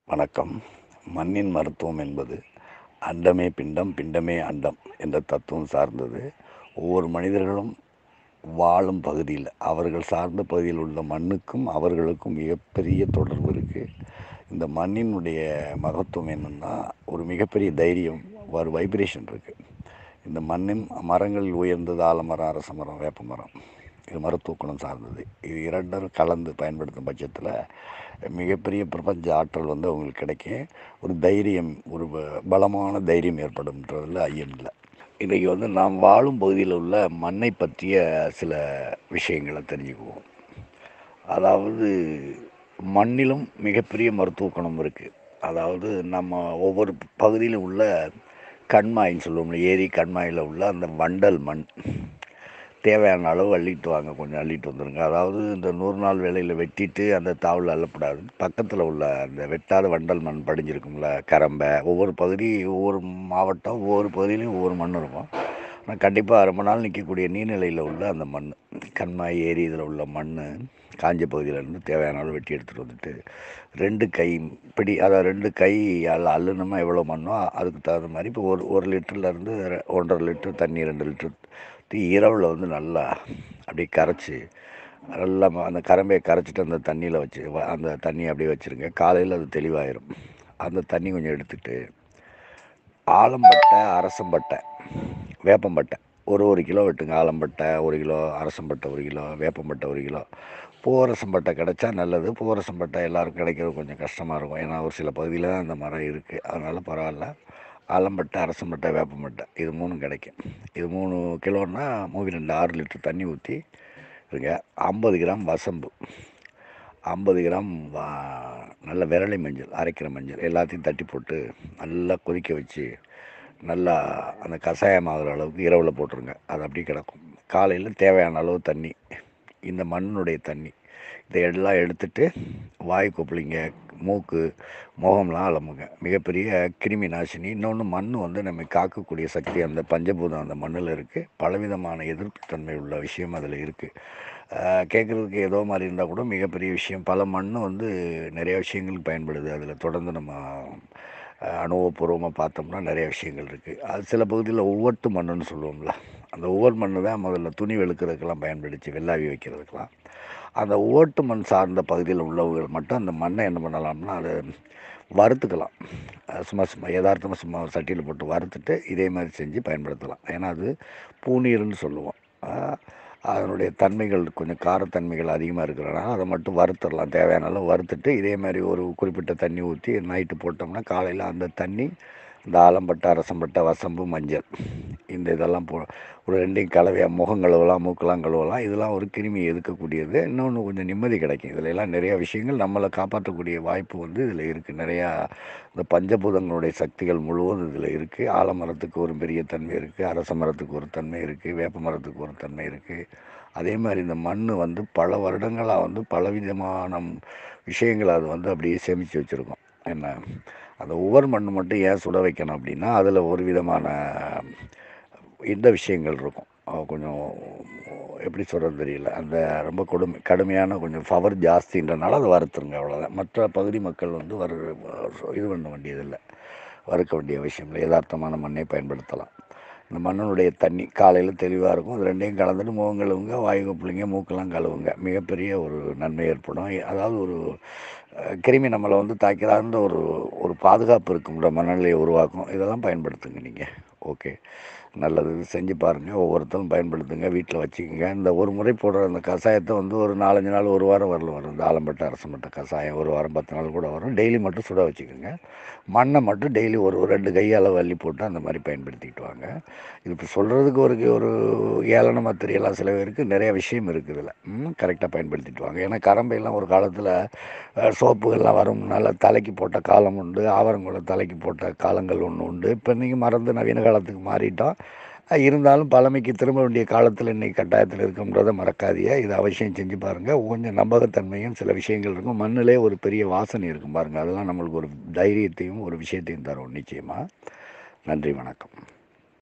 வணக்கம் மண்ணின் மருத்துவம் என்பது அண்டமே பிண்டம் பிண்டமே அண்டம் என்ற தத்துவம் சார்ந்தது ஒவ்வொரு மனிதர்களும் வாழும் பகுதியில் அவர்கள் சார்ந்த பகுதியில் உள்ள மண்ணுக்கும் அவர்களுக்கும் மிகப்பெரிய தொடர்பு இருக்குது இந்த மண்ணினுடைய மகத்துவம் என்னென்னா ஒரு மிகப்பெரிய தைரியம் ஒரு வைப்ரேஷன் இருக்குது இந்த மண்ணின் மரங்களில் உயர்ந்தது ஆலமரம் அரச மரம் வேப்ப மரம் இது மருத்துவ குணம் சார்ந்தது இது இரண்டும் கலந்து பயன்படுத்தும் பட்சத்தில் மிகப்பெரிய பிரபஞ்ச ஆற்றல் வந்து அவங்களுக்கு கிடைக்கும் ஒரு தைரியம் ஒரு ப- பலமான தைரியம் ஏற்படும்ன்றதில் ஐயம் இல்லை இன்றைக்கி வந்து நாம் வாழும் பகுதியில் உள்ள மண்ணை பற்றிய சில விஷயங்களை தெரிஞ்சுக்குவோம் அதாவது மண்ணிலும் மிகப்பெரிய மருத்துவ குணம் இருக்குது அதாவது நம்ம ஒவ்வொரு பகுதியிலும் உள்ள கண்மாயின்னு சொல்லுவோம்ல ஏரி கண்மாயில் உள்ள அந்த வண்டல் மண் தேவையான அளவு அள்ளிட்டு வாங்க கொஞ்சம் அள்ளிட்டு வந்துடுங்க அதாவது இந்த நூறு நாள் வேலையில் வெட்டிட்டு அந்த தாவல் அள்ளப்படாது பக்கத்தில் உள்ள அந்த வெட்டாத வண்டல் மண் படிஞ்சிருக்கும்ல கரம்பை ஒவ்வொரு பகுதி ஒவ்வொரு மாவட்டம் ஒவ்வொரு பகுதியிலையும் ஒவ்வொரு மண் இருக்கும் ஆனால் கண்டிப்பாக ரொம்ப நாள் நிற்கக்கூடிய நீர்நிலையில் உள்ள அந்த மண் கண்மாய் ஏரி இதில் உள்ள மண் காஞ்ச பகுதியிலேருந்து தேவையான அளவு வெட்டி எடுத்துகிட்டு வந்துட்டு ரெண்டு கை பிடி அதாவது ரெண்டு கை அள்ள அள்ளுனோமா எவ்வளோ மண்ணோ அதுக்கு தகுந்த மாதிரி இப்போ ஒரு ஒரு லிட்டர்லேருந்து ஒன்றரை லிட்டர் தண்ணி ரெண்டு லிட்டர் இரவில் வந்து நல்லா அப்படியே கரைச்சி நல்லா ம- அந்த கரம்பையை கரைச்சிட்டு அந்த தண்ணியில் வச்சு வ- அந்த தண்ணியை அப்படியே வச்சுருங்க காலையில் அது தெளிவாயிரும் அந்த தண்ணி கொஞ்சம் எடுத்துட்டு ஆலம்பட்டை அரசம்பட்டை வேப்பம்பட்டை ஒரு ஒரு கிலோ வெட்டுங்க ஆலம்பட்டை ஒரு கிலோ அரசம்பட்டை ஒரு கிலோ வேப்பம்பட்டை ஒரு கிலோ பூவரசம்பட்டை கிடைச்சா நல்லது பூவரசம்பட்டை எல்லாருக்கும் கிடைக்கிறது கொஞ்சம் கஷ்டமாக இருக்கும் ஏன்னா ஒரு சில பகுதியில் தான் அந்த மரம் இருக்குது அதனால் பரவாயில்ல ஆலம்பட்டை அரசம்பட்டை வேப்பம்பட்டை இது மூணும் கிடைக்கும் இது மூணு கிலோன்னா மூவி ரெண்டு ஆறு லிட்டர் தண்ணி ஊற்றி இருங்க ஐம்பது கிராம் வசம்பு ஐம்பது கிராம் வா- நல்ல விரலை மஞ்சள் அரைக்கிற மஞ்சள் எல்லாத்தையும் தட்டி போட்டு நல்லா கொதிக்க வச்சு நல்லா அந்த கஷாயம் ஆகிற அளவுக்கு இரவில் போட்டுருங்க அது அப்படியே கிடக்கும் காலையில் தேவையான அளவு தண்ணி இந்த மண்ணுடைய தண்ணி இதையெல்லாம் எடுத்துட்டு வாய் கொப்பளிங்க மூக்கு முகம்லாம் அலம்புங்க மிகப்பெரிய கிருமி நாசினி இன்னொன்று மண் வந்து நம்ம காக்கக்கூடிய சக்தி அந்த பஞ்சபூதம் அந்த மண்ணில் இருக்குது பலவிதமான எதிர்ப்புத்தன்மை உள்ள விஷயம் அதில் இருக்குது கேட்குறதுக்கு ஏதோ மாதிரி இருந்தால் கூட மிகப்பெரிய விஷயம் பல மண் வந்து நிறைய விஷயங்களுக்கு பயன்படுது அதில் தொடர்ந்து நம்ம அஹ், அனுபவபூர்வமாக பார்த்தோம்னா நிறைய விஷயங்கள் இருக்குது அது சில பகுதியில் ஒவ்வொட்டு மண்ணுன்னு சொல்லுவோம்ல அந்த ஒவ்வொரு மண்ணு தான் முதல்ல துணி வெளுக்கிறதுக்கெல்லாம் பயன்படுத்தி வெள்ளாவி வைக்கிறதுக்கெல்லாம் அந்த ஓட்டு மண் சார்ந்த பகுதியில் உள்ளவர்கள் மட்டும் அந்த மண்ணை என்ன பண்ணலாம்னா அதை வறுத்துக்கலாம் அஹ் சும்மா சும்மா யதார்த்தமாக சும்மா ஒரு சட்டியில் போட்டு வறுத்துட்டு இதே மாதிரி செஞ்சு பயன்படுத்தலாம் ஏன்னா அது பூநீர்னு சொல்லுவோம் அஹ் அதனுடைய தன்மைகள் கொஞ்சம் காரத்தன்மைகள் அதிகமாக இருக்கிறனால அதை மட்டும் வறுத்துடலாம் தேவையான அளவு வறுத்துட்டு இதே மாதிரி ஒரு குறிப்பிட்ட தண்ணி ஊற்றி நைட்டு போட்டோம்னா காலையில் அந்த தண்ணி இந்த ஆலம்பட்டை அரசம்பட்டை வசம்பு மஞ்சள் இந்த இதெல்லாம் போ ஒரு ரெண்டையும் கலவையாக முகம் கழுவலாம் மூக்கெல்லாம் கழுவலாம் இதெல்லாம் ஒரு கிருமி எதுக்கக்கூடியது இன்னொன்று கொஞ்சம் நிம்மதி கிடைக்கும் இதில் எல்லாம் நிறைய விஷயங்கள் நம்மளை காப்பாற்றக்கூடிய வாய்ப்பு வந்து இதில் இருக்குது நிறையா இந்த பஞ்சபூதங்களுடைய சக்திகள் முழுவதும் இதில் இருக்குது ஆலமரத்துக்கு ஒரு பெரிய தன்மை இருக்குது அரச மரத்துக்கு ஒரு தன்மை இருக்குது வேப்ப மரத்துக்கு ஒரு தன்மை இருக்குது அதே மாதிரி இந்த மண் வந்து பல வருடங்களாக வந்து பலவிதமான விஷயங்களை அது வந்து அப்படியே சேமித்து வச்சுருக்கோம் என்ன அந்த ஒவ்வொரு மண் மட்டும் ஏன் சுட வைக்கணும் அப்படின்னா அதில் ஒரு விதமான இந்த விஷயங்கள் இருக்கும் அஹ் கொஞ்சம் எப்படி சொல்கிறது தெரியல அந்த ரொம்ப கொடுமை கடுமையான கொஞ்சம் பவர் ஜாஸ்தின்றனால அதை வறுத்துருங்க அவ்வளோதான் மற்ற பகுதி மக்கள் வந்து வறு இது பண்ண வேண்டியதில்லை வறுக்க வேண்டிய விஷயம் இல்லை யதார்த்தமான மண்ணை பயன்படுத்தலாம் இந்த மண்ணினுடைய தண்ணி காலையில் தெளிவாக இருக்கும் இது ரெண்டையும் கலந்துட்டு முகம் கழுவுங்க வாயு கொப்பளிங்க மூக்கெல்லாம் கழுவுங்க மிகப்பெரிய ஒரு நன்மை ஏற்படும் அதாவது ஒரு அஹ், கிருமி நம்மளை வந்து தாக்கிறாந்த ஒரு ஒரு பாதுகாப்பு இருக்கும்ல மனநிலையை உருவாக்கும் இதெல்லாம் பயன்படுத்துங்க நீங்கள் ஓகே நல்லது இது செஞ்சு பாருங்கள் ஒவ்வொருத்தரும் பயன்படுத்துங்க வீட்டில் வச்சுக்கோங்க இந்த ஒரு முறை போடுற அந்த கஷாயத்தை வந்து ஒரு நாலஞ்சு நாள் ஒரு வாரம் வரல வரும் இந்த ஆலம்பட்டை அரசம்பட்டை கஷாயம் ஒரு வாரம் பத்து நாள் கூட வரும் டெய்லி மட்டும் சுட வச்சுக்கோங்க மண்ணை மட்டும் டெய்லி ஒரு ஒரு ரெண்டு கையால் அள்ளி போட்டு அந்த மாதிரி பயன்படுத்திக்கிட்டு வாங்க இது இப்போ சொல்கிறதுக்கு ஒரு ஒரு ஏளனமாக தெரியலாம் சில பேருக்கு நிறைய விஷயம் இருக்குது இதில் கரெக்டாக பயன்படுத்திட்டு வாங்க ஏன்னா கரம்பையெல்லாம் ஒரு காலத்தில் சோப்புகள்லாம் வரும் நல்லா தலைக்கு போட்ட காலம் உண்டு ஆவரங்குளம் தலைக்கு போட்ட காலங்கள் ஒன்று உண்டு இப்போ இன்றைக்கி மறந்து நவீன காலத்துக்கு மாறிட்டோம் அஹ் இருந்தாலும் பழமைக்கு திரும்ப வேண்டிய காலத்தில் இன்னைக்கு கட்டாயத்தில் இருக்குன்றதை மறக்காதீங்க இது அவசியம் செஞ்சு பாருங்கள் கொஞ்சம் நம்பகத்தன்மையும் சில விஷயங்கள் இருக்கும் மண்ணிலே ஒரு பெரிய வாசனை இருக்கும் பாருங்கள் அதெல்லாம் நம்மளுக்கு ஒரு தைரியத்தையும் ஒரு விஷயத்தையும் தரும் நிச்சயமாக நன்றி வணக்கம்